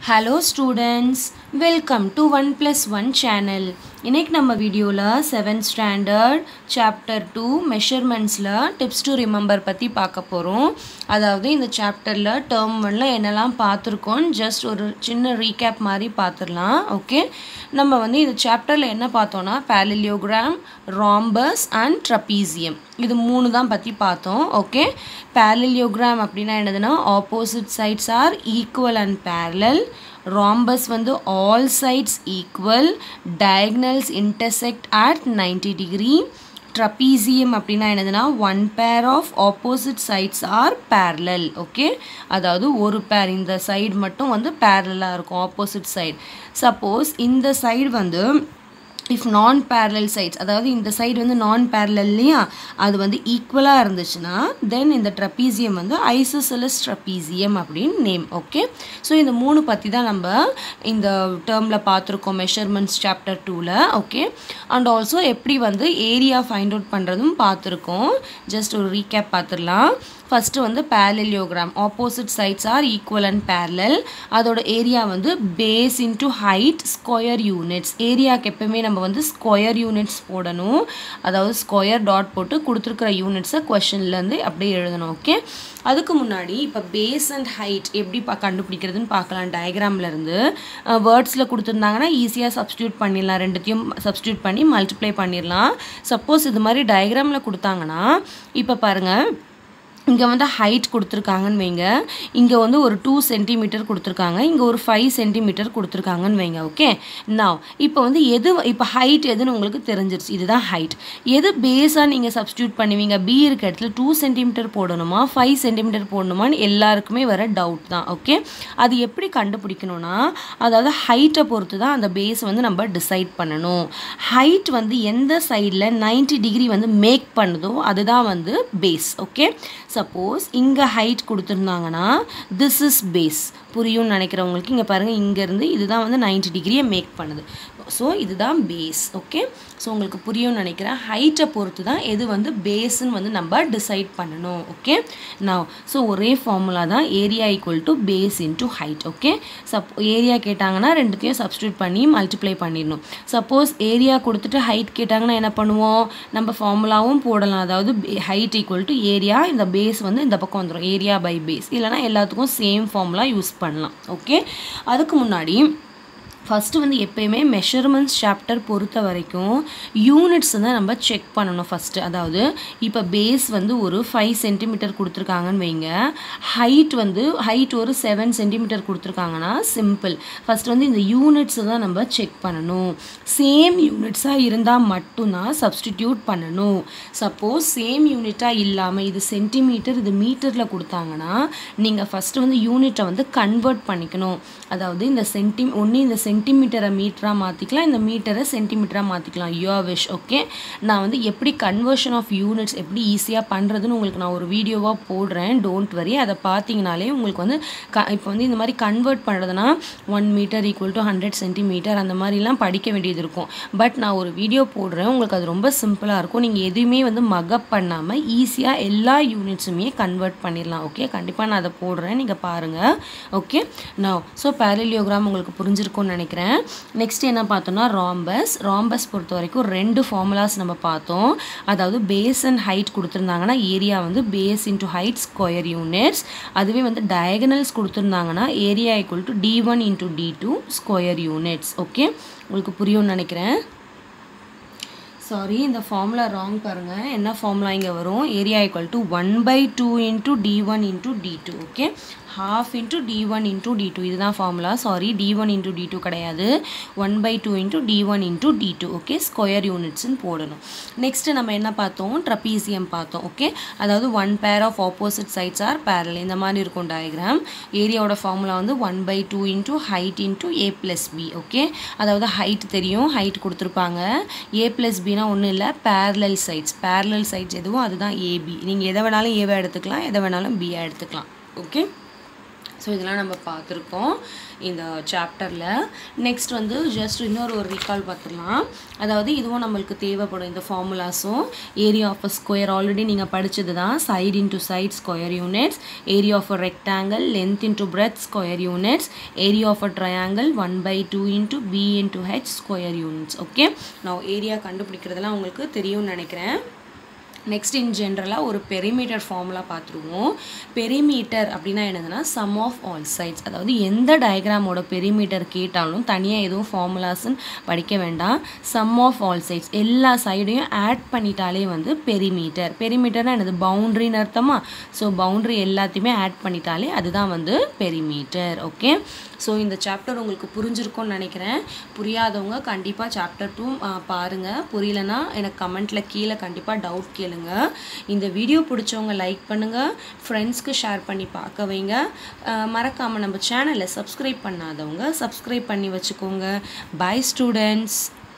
hello students welcome to one plus one channel இன்னைக்கு நம்ம வீடியோவில் செவன்த் ஸ்டாண்டர்ட் சாப்டர் டூ மெஷர்மெண்ட்ஸில் டிப்ஸ் டு ரிமெம்பர் பற்றி பார்க்க போகிறோம் அதாவது இந்த சாப்டரில் டேர்ம் ஒன்ல என்னெல்லாம் பார்த்துருக்கோம் ஜஸ்ட் ஒரு சின்ன ரீகேப் மாதிரி பார்த்துடலாம் ஓகே நம்ம வந்து இந்த சாப்டரில் என்ன பார்த்தோன்னா பேரலியோகிராம் ராம்பஸ் அண்ட் ட்ரப்பீசியம் இது மூணு தான் பற்றி பார்த்தோம் ஓகே பேரலியோகிராம் அப்படின்னா என்னதுன்னா opposite sides are equal and parallel rhombus வந்து all sides equal diagonals intersect at 90 degree trapezium அப்படின்னா என்னதுன்னா one pair of opposite sides are parallel okay அதாவது ஒரு பேர் இந்த சைடு மட்டும் வந்து பேரலாக இருக்கும் ஆப்போசிட் சைடு சப்போஸ் இந்த சைடு வந்து இஃப் நான் பேரலல் சைட்ஸ் அதாவது இந்த சைடு வந்து நான் பேரலல் இல்லையா அது வந்து ஈக்குவலாக இருந்துச்சுன்னா தென் இந்த ட்ரப்பீசியம் வந்து ஐசோசலஸ் ட்ரப்பீசியம் அப்படின்னு நேம் ஓகே ஸோ இந்த மூணு பற்றி தான் நம்ம இந்த டேர்மில் பார்த்துருக்கோம் மெஷர்மெண்ட்ஸ் சாப்டர் டூவில் ஓகே அண்ட் ஆல்சோ எப்படி வந்து ஏரியா ஃபைண்ட் அவுட் பண்ணுறதும் பார்த்துருக்கோம் ஜஸ்ட் ஒரு ரீகேப் பார்த்துடலாம் ஃபஸ்ட்டு வந்து parallelogram opposite sides are equal and parallel அதோட ஏரியா வந்து base into height square units ஏரியாவுக்கு எப்பவுமே நம்ம வந்து ஸ்கொயர் யூனிட்ஸ் போடணும் அதாவது ஸ்கொயர் டாட் போட்டு கொடுத்துருக்குற யூனிட்ஸை கொஷன்லேருந்து அப்படியே எழுதணும் ஓகே அதுக்கு முன்னாடி இப்போ பேஸ் அண்ட் ஹைட் எப்படி பா கண்டுபிடிக்கிறதுன்னு பார்க்கலாம் டயக்ராம்லேருந்து வேர்ட்ஸில் கொடுத்துருந்தாங்கன்னா ஈஸியாக சப்ஸ்டியூட் பண்ணிடலாம் ரெண்டுத்தையும் சப்ஸ்டியூட் பண்ணி மல்டிப்ளை பண்ணிடலாம் சப்போஸ் இது மாதிரி டயக்ராமில் கொடுத்தாங்கன்னா இப்போ பாருங்கள் இங்கே வந்து ஹைட் கொடுத்துருக்காங்கன்னு வைங்க இங்கே வந்து ஒரு டூ சென்டிமீட்டர் கொடுத்துருக்காங்க இங்கே ஒரு ஃபைவ் சென்டிமீட்டர் கொடுத்துருக்காங்கன்னு வைங்க ஓகே நான் இப்போ வந்து எது இப்போ ஹைட் எதுன்னு உங்களுக்கு தெரிஞ்சிருச்சு இதுதான் ஹைட் எது பேஸாக நீங்கள் சப்ஸ்டியூட் பண்ணுவீங்க பி இருக்க இடத்துல டூ சென்டிமீட்டர் போடணுமா ஃபைவ் சென்டிமீட்டர் போடணுமான்னு எல்லாருக்குமே வர டவுட் தான் ஓகே அது எப்படி கண்டுபிடிக்கணும்னா அதாவது ஹைட்டை பொறுத்து தான் அந்த பேஸ் வந்து நம்ம டிசைட் பண்ணணும் ஹைட் வந்து எந்த சைடில் நைன்டி டிகிரி வந்து மேக் பண்ணுதோ அதுதான் வந்து பேஸ் ஓகே சப்போஸ் இங்கே ஹைட் கொடுத்துருந்தாங்கன்னா திஸ் இஸ் பேஸ் புரியும்னு நினைக்கிறவங்களுக்கு இங்கே பாருங்கள் இங்கேருந்து இதுதான் வந்து நைன்டி டிகிரியை மேக் பண்ணுது ஸோ இதுதான் பேஸ் ஓகே ஸோ உங்களுக்கு புரியும்னு நினைக்கிறேன் ஹைட்டை பொறுத்து தான் எது வந்து பேஸ்ன்னு வந்து நம்ம டிசைட் பண்ணணும் ஓகே நான் ஸோ ஒரே ஃபார்முலா தான் area equal to base into height okay சப் ஏரியா கேட்டாங்கன்னா ரெண்டுத்தையும் சப்ஸ்டியூட் பண்ணி மல்டிப்ளை பண்ணிடணும் சப்போஸ் ஏரியா கொடுத்துட்டு ஹைட் கேட்டாங்கன்னா என்ன பண்ணுவோம் நம்ம ஃபார்முலாவும் போடலாம் அதாவது ஹைட் ஈக்குவல் டு ஏரியா இந்த பேஸ் வந்து இந்த பக்கம் வந்துடும் ஏரியா பை பேஸ் இல்லைனா எல்லாத்துக்கும் சேம் ஃபார்முலா யூஸ் பண்ணலாம் ஓகே அதுக்கு முன்னாடி ஃபஸ்ட்டு வந்து எப்பயுமே மெஷர்மெண்ட்ஸ் சாப்டர் பொறுத்த வரைக்கும் யூனிட்ஸ் தான் நம்ம செக் பண்ணணும் ஃபஸ்ட்டு அதாவது இப்போ பேஸ் வந்து ஒரு ஃபைவ் சென்டிமீட்டர் கொடுத்துருக்காங்கன்னு வைங்க ஹைட் வந்து ஹைட் ஒரு செவன் சென்டிமீட்டர் கொடுத்துருக்காங்கன்னா சிம்பிள் ஃபஸ்ட் வந்து இந்த யூனிட்ஸை தான் நம்ம செக் பண்ணணும் சேம் யூனிட்ஸாக இருந்தால் மட்டும்தான் சப்ஸ்டிடியூட் பண்ணணும் சப்போஸ் சேம் யூனிட்டாக இல்லாமல் இது சென்டிமீட்டர் இது மீட்டரில் கொடுத்தாங்கன்னா நீங்கள் ஃபஸ்ட்டு வந்து யூனிட்டை வந்து கன்வெர்ட் பண்ணிக்கணும் அதாவது இந்த சென்டி ஒன்று இந்த சென்டிமீட்டரை மீட்டராக மாற்றிக்கலாம் இந்த மீட்டரை சென்டிமீட்டராக மாற்றிக்கலாம் யூ விஷ் ஓகே நான் வந்து எப்படி கன்வர்ஷன் ஆஃப் யூனிட்ஸ் எப்படி ஈஸியாக பண்ணுறதுன்னு உங்களுக்கு நான் ஒரு வீடியோவாக போடுறேன் டோன்ட் வரி அதை பார்த்தீங்கனாலே உங்களுக்கு வந்து க இப்போ வந்து இந்த மாதிரி கன்வெர்ட் பண்ணுறதுனா one metre equal to hundred centimetre அந்த மாதிரிலாம் படிக்க வேண்டியது இருக்கும் பட் நான் ஒரு வீடியோ போடுறேன் உங்களுக்கு அது ரொம்ப சிம்பிளாக இருக்கும் நீங்கள் எதுவுமே வந்து மகப் பண்ணாமல் ஈஸியாக எல்லா யூனிட்ஸுமே கன்வெர்ட் பண்ணிடலாம் ஓகே கண்டிப்பாக நான் அதை போடுறேன் நீங்கள் பாருங்கள் ஓகே நான் ஸோ பேரலியோகிராம் உங்களுக்கு புரிஞ்சிருக்கும்னு நினைக்கிறேன் நெக்ஸ்ட் என்ன பார்த்தோம்னா ராம்பஸ் ராம்பஸ் பொறுத்த வரைக்கும் ரெண்டு ஃபார்முலாஸ் நம்ம பார்த்தோம் அதாவது பேஸ் அண்ட் ஹைட் கொடுத்துருந்தாங்கன்னா ஏரியா வந்து base into height square units அதுவே வந்து டயகனல்ஸ் கொடுத்துருந்தாங்கன்னா area equal to D one into D two square units okay உங்களுக்கு புரியும்னு நினைக்கிறேன் சாரி இந்த ஃபார்முலா ராங் பாருங்கள் என்ன ஃபார்முலா இங்கே வரும் area equal to one by two into D one into D two okay half into D one into D two இதுதான் formula sorry D one into D two கிடையாது one by two into D one into D two okay square யூனிட்ஸ்னு போடணும் next நம்ம என்ன பார்த்தோம் trapezium பார்த்தோம் okay அதாவது one pair of opposite sides are parallel இந்த மாதிரி இருக்கும் டயக்ராம் ஏரியாவோட ஃபார்முலா வந்து one by two into height into A plus B okay அதாவது ஹைட் தெரியும் ஹைட் கொடுத்துருப்பாங்க ஏ ப்ளஸ் பினா ஒன்றும் இல்லை பேரலல் சைட்ஸ் பேரலல் சைட்ஸ் எதுவும் அதுதான் ஏபி நீங்கள் எதை வேணாலும் ஏவை எடுத்துக்கலாம் எதை வேணாலும் பியை எடுத்துக்கலாம் ஓகே ஸோ இதெல்லாம் நம்ம பார்த்துருக்கோம் இந்த சாப்டரில் நெக்ஸ்ட் வந்து ஜஸ்ட் இன்னொரு ஒரு ரீகால் பார்த்துடலாம் அதாவது இதுவும் நம்மளுக்கு தேவைப்படும் இந்த ஃபார்முலாஸும் area of a square already நீங்கள் படித்தது தான் side into side square units area of a rectangle length into breadth square units area of a triangle one by two into B into H square units okay நான் area கண்டுபிடிக்கிறதெல்லாம் உங்களுக்கு தெரியும்னு நினைக்கிறேன் next in ஜென்ரலாக ஒரு perimeter formula பார்த்துருவோம் perimeter அப்படின்னா என்னதுன்னா சம் ஆஃப் ஆல் சைட்ஸ் அதாவது எந்த டயக்ராமோட பெரிமீட்டர் கேட்டாலும் தனியாக எதுவும் ஃபார்முலாஸ்ன்னு படிக்க வேண்டாம் சம் ஆஃப் ஆல் சைட்ஸ் எல்லா சைடையும் ஆட் பண்ணிட்டாலே வந்து பெரிமீட்டர் பெரிமீட்டர்னா என்னது பவுண்ட்ரின்னு அர்த்தமா ஸோ பவுண்ட்ரி எல்லாத்தையுமே ஆட் பண்ணிட்டாலே அதுதான் வந்து பெரிமீட்டர் ஓகே ஸோ இந்த சாப்டர் உங்களுக்கு புரிஞ்சிருக்கும்னு நினைக்கிறேன் புரியாதவங்க கண்டிப்பாக சாப்டர் டூ பாருங்கள் புரியலனா எனக்கு கமெண்ட்டில் கீழே கண்டிப்பாக டவுட் கேளுங்க இந்த வீடியோ பிடிச்சவங்க லைக் பண்ணுங்கள் ஃப்ரெண்ட்ஸ்க்கு ஷேர் பண்ணி பார்க்க வைங்க மறக்காமல் நம்ம சேனலை சப்ஸ்கிரைப் பண்ணாதவங்க சப்ஸ்கிரைப் பண்ணி வச்சுக்கோங்க பை ஸ்டூடெண்ட்ஸ்